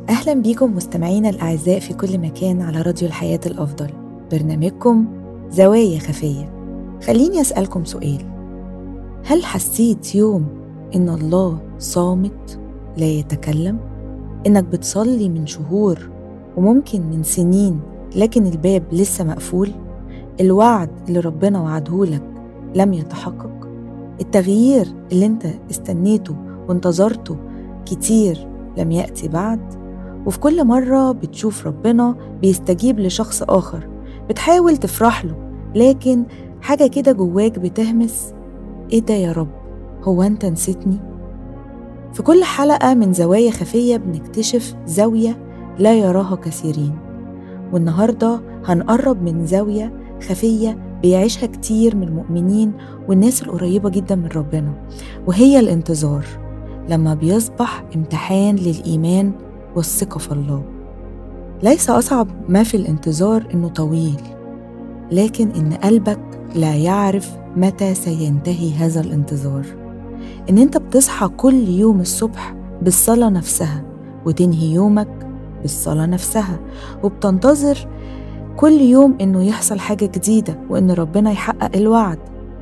أهلا بيكم مستمعينا الأعزاء في كل مكان على راديو الحياة الأفضل برنامجكم زوايا خفية خليني أسألكم سؤال هل حسيت يوم إن الله صامت لا يتكلم؟ إنك بتصلي من شهور وممكن من سنين لكن الباب لسه مقفول؟ الوعد اللي ربنا وعدهولك لم يتحقق؟ التغيير اللي انت استنيته وانتظرته كتير لم يأتي بعد؟ وفي كل مرة بتشوف ربنا بيستجيب لشخص آخر بتحاول تفرح له لكن حاجة كده جواك بتهمس إيه ده يا رب هو أنت نسيتني؟ في كل حلقة من زوايا خفية بنكتشف زاوية لا يراها كثيرين والنهاردة هنقرب من زاوية خفية بيعيشها كتير من المؤمنين والناس القريبة جدا من ربنا وهي الانتظار لما بيصبح امتحان للإيمان والثقة في الله ليس أصعب ما في الانتظار إنه طويل لكن إن قلبك لا يعرف متى سينتهي هذا الانتظار إن أنت بتصحى كل يوم الصبح بالصلاة نفسها وتنهي يومك بالصلاة نفسها وبتنتظر كل يوم إنه يحصل حاجة جديدة وإن ربنا يحقق الوعد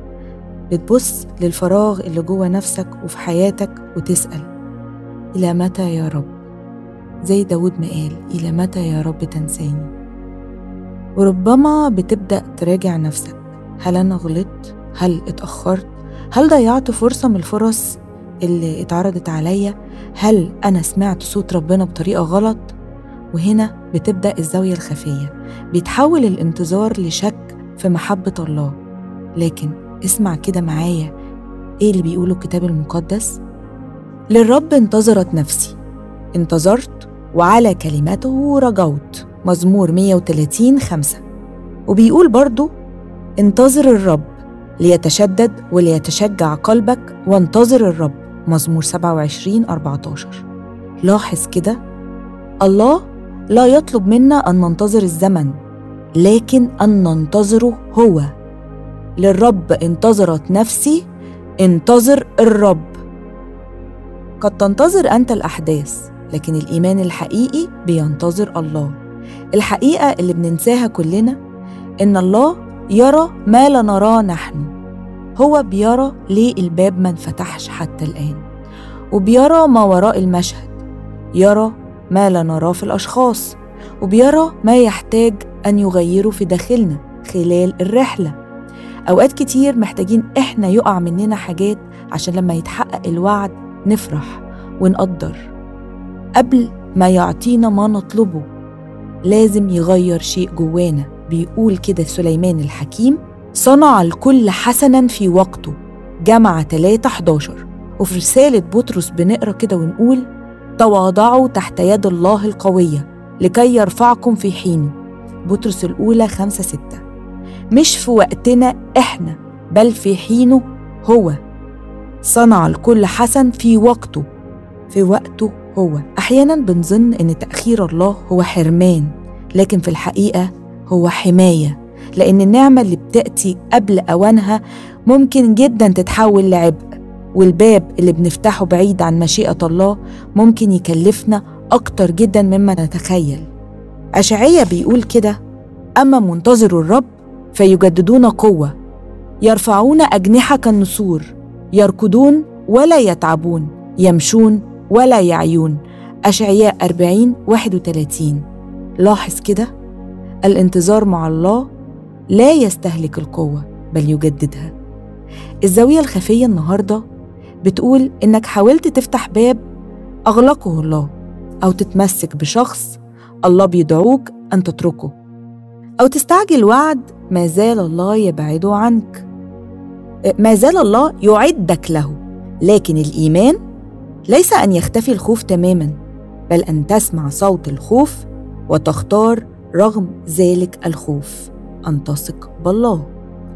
بتبص للفراغ اللي جوه نفسك وفي حياتك وتسأل إلى متى يا رب زي داود ما قال إلى متى يا رب تنساني وربما بتبدأ تراجع نفسك هل أنا غلطت؟ هل اتأخرت؟ هل ضيعت فرصة من الفرص اللي اتعرضت عليا؟ هل أنا سمعت صوت ربنا بطريقة غلط؟ وهنا بتبدأ الزاوية الخفية بيتحول الانتظار لشك في محبة الله لكن اسمع كده معايا ايه اللي بيقوله الكتاب المقدس للرب انتظرت نفسي انتظرت وعلى كلمته رجوت مزمور 130 خمسة وبيقول برضو انتظر الرب ليتشدد وليتشجع قلبك وانتظر الرب مزمور 27 14 لاحظ كده الله لا يطلب منا أن ننتظر الزمن لكن أن ننتظره هو للرب انتظرت نفسي انتظر الرب قد تنتظر أنت الأحداث لكن الإيمان الحقيقي بينتظر الله الحقيقة اللي بننساها كلنا إن الله يرى ما لا نراه نحن هو بيرى ليه الباب ما انفتحش حتى الآن وبيرى ما وراء المشهد يرى ما لا نراه في الأشخاص وبيرى ما يحتاج أن يغيره في داخلنا خلال الرحلة أوقات كتير محتاجين إحنا يقع مننا حاجات عشان لما يتحقق الوعد نفرح ونقدر قبل ما يعطينا ما نطلبه لازم يغير شيء جوانا بيقول كده سليمان الحكيم صنع الكل حسنا في وقته جمع 3 11 وفي رسالة بطرس بنقرا كده ونقول تواضعوا تحت يد الله القوية لكي يرفعكم في حينه بطرس الأولى 5 6 مش في وقتنا إحنا بل في حينه هو صنع الكل حسن في وقته في وقته هو أحيانا بنظن إن تأخير الله هو حرمان لكن في الحقيقة هو حماية لأن النعمة اللي بتأتي قبل أوانها ممكن جدا تتحول لعبء والباب اللي بنفتحه بعيد عن مشيئة الله ممكن يكلفنا أكتر جدا مما نتخيل أشعية بيقول كده أما منتظر الرب فيجددون قوة يرفعون أجنحة كالنسور يركضون ولا يتعبون يمشون ولا يعيون أشعياء 40 31 لاحظ كده الانتظار مع الله لا يستهلك القوة بل يجددها الزاوية الخفية النهاردة بتقول إنك حاولت تفتح باب أغلقه الله أو تتمسك بشخص الله بيدعوك أن تتركه أو تستعجل وعد ما زال الله يبعده عنك ما زال الله يعدك له لكن الإيمان ليس أن يختفي الخوف تماما بل أن تسمع صوت الخوف وتختار رغم ذلك الخوف أن تثق بالله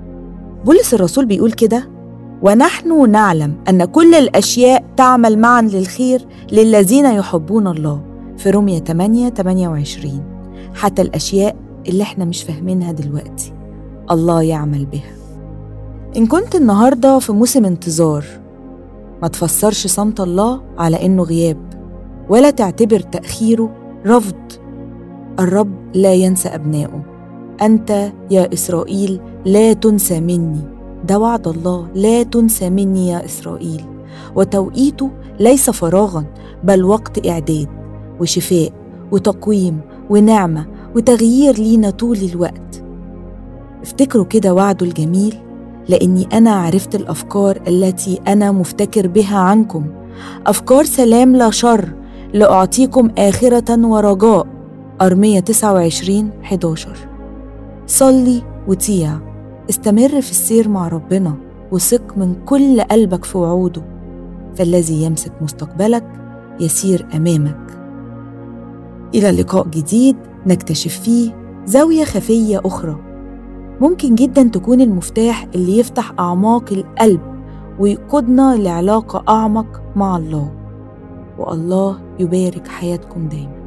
بولس الرسول بيقول كده ونحن نعلم أن كل الأشياء تعمل معا للخير للذين يحبون الله في رومية 8 28 حتى الأشياء اللي احنا مش فاهمينها دلوقتي الله يعمل بها إن كنت النهاردة في موسم انتظار ما تفسرش صمت الله على إنه غياب ولا تعتبر تأخيره رفض الرب لا ينسى أبنائه أنت يا إسرائيل لا تنسى مني ده وعد الله لا تنسى مني يا إسرائيل وتوقيته ليس فراغا بل وقت إعداد وشفاء وتقويم ونعمة وتغيير لينا طول الوقت افتكروا كده وعده الجميل لاني انا عرفت الافكار التي انا مفتكر بها عنكم افكار سلام لا شر لاعطيكم اخره ورجاء ارميه 29 11 صلي وطيع استمر في السير مع ربنا وثق من كل قلبك في وعوده فالذي يمسك مستقبلك يسير امامك الى لقاء جديد نكتشف فيه زاويه خفيه اخرى ممكن جدا تكون المفتاح اللي يفتح اعماق القلب ويقودنا لعلاقه اعمق مع الله والله يبارك حياتكم دايما